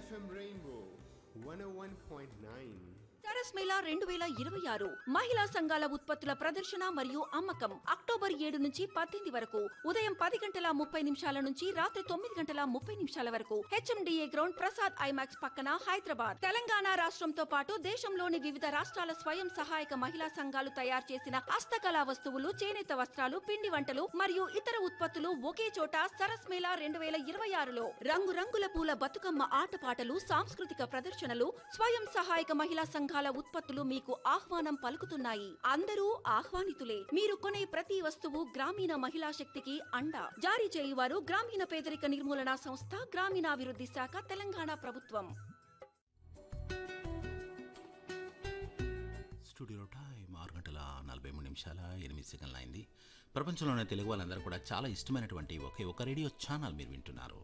FM Rainbow 101.9. Saras Mela రెండు వేల ఇరవై ఆరు మహిళా సంఘాల ఉత్పత్తుల ప్రదర్శన మరియు అమ్మకం అక్టోబర్ ఏడు నుంచి పద్దెనిమిది వరకు ఉదయం పది గంటల ముప్పై నిమిషాల నుంచి రాత్రి తొమ్మిది గంటల ముప్పై నిమిషాల వరకు హెచ్ఎండిఏ గ్రౌండ్ ప్రసాద్ ఐమాక్స్ పక్కన హైదరాబాద్ తెలంగాణ రాష్ట్రంతో పాటు దేశంలోని వివిధ రాష్ట్రాల స్వయం సహాయక మహిళా సంఘాలు తయారు చేసిన హస్తకళా వస్తువులు చేనేత వస్త్రాలు పిండి వంటలు మరియు ఇతర ఉత్పత్తులు ఒకే చోట సరస్ మేళా రెండు వేల ఇరవై ఆరులో రంగురంగుల పూల బతుకమ్మ ఆటపాటలు సాంస్కృతిక ప్రదర్శనలు స్వయం సహాయక మహిళా సంఘాల ఉత్పత్తులు మీకు ఆహ్వానం పలుకుతున్నాయి అందరూ ఆహ్వానితులే మీరు కొనే ప్రతి వస్తువు గ్రామీణ మహిళా శక్తికి అండ జారీ చేయువారు గ్రామీణ పేదరిక నిర్మూలన సంస్థ గ్రామీణాభివృద్ధి శాఖ తెలంగాణ ప్రభుత్వం స్టూడియో టైం ఆరు గంటల నలభై మూడు నిమిషాల ఎనిమిది సెకండ్లు అయింది ప్రపంచంలోనే తెలుగు వాళ్ళందరూ కూడా చాలా ఇష్టమైనటువంటి ఒకే ఒక రేడియో ఛానల్ మీరు వింటున్నారు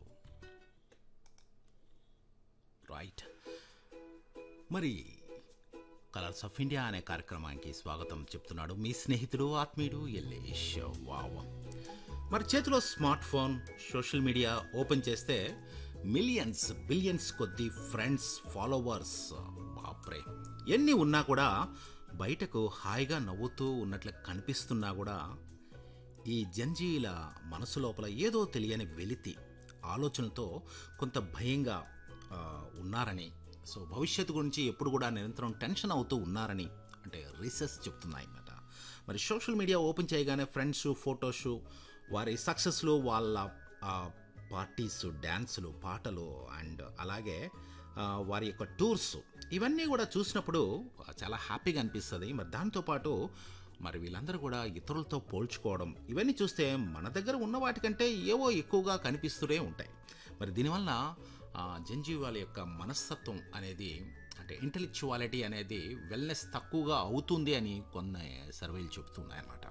రైట్ మరి కలర్స్ ఆఫ్ ఇండియా అనే కార్యక్రమానికి స్వాగతం చెప్తున్నాడు మీ స్నేహితుడు ఆత్మీయుడు ఎల్లేష్ వావ్ మరి చేతిలో smart phone social media open చేస్తే మిలియన్స్ బిలియన్స్ కొద్ది ఫ్రెండ్స్ ఫాలోవర్స్ బాప్రే ఎన్ని ఉన్నా కూడా బయటకు హాయిగా నవ్వుతూ ఉన్నట్లు కనిపిస్తున్నా కూడా ఈ జంజీల మనసు లోపల ఏదో తెలియని వెలితి ఆలోచనతో కొంత భయంగా ఆ, ఉన్నారని సో భవిష్యత్తు గురించి ఎప్పుడు కూడా నిరంతరం టెన్షన్ అవుతూ ఉన్నారని అంటే రీసెర్చ్ చెప్తున్నాయి అన్నమాట మరి సోషల్ మీడియా ఓపెన్ చేయగానే ఫ్రెండ్స్ ఫొటోస్ వారి సక్సెస్లు వాళ్ళ ఆ, పార్టీస్ డ్యాన్సులు పాటలు అండ్ అలాగే ఆ, వారి యొక్క టూర్స్ ఇవన్నీ కూడా చూసినప్పుడు చాలా హ్యాపీగా అనిపిస్తుంది మరి దాంతోపాటు మరి వీళ్ళందరూ కూడా ఇతరులతో పోల్చుకోవడం ఇవన్నీ చూస్తే మన దగ్గర ఉన్న వాటికంటే ఏవో ఎక్కువగా కనిపిస్తూనే ఉంటాయి మరి దీనివల్ల ఆ, జంజీవాల యొక్క మనస్తత్వం అనేది అంటే ఇంటెలెక్చువాలిటీ అనేది వెల్నెస్ తక్కువగా అవుతుంది అని కొన్ని సర్వేలు చెబుతున్నాయన్నమాట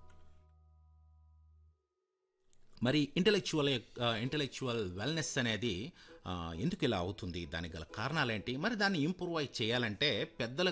మరి ఇంటలెక్చువల్ ఇంటలెక్చువల్ వెల్నెస్ అనేది ఆ, ఎందుకు ఇలా అవుతుంది దానికి గల కారణాలేంటి మరి దాన్ని ఇంప్రూవైజ్ చేయాలంటే పెద్దల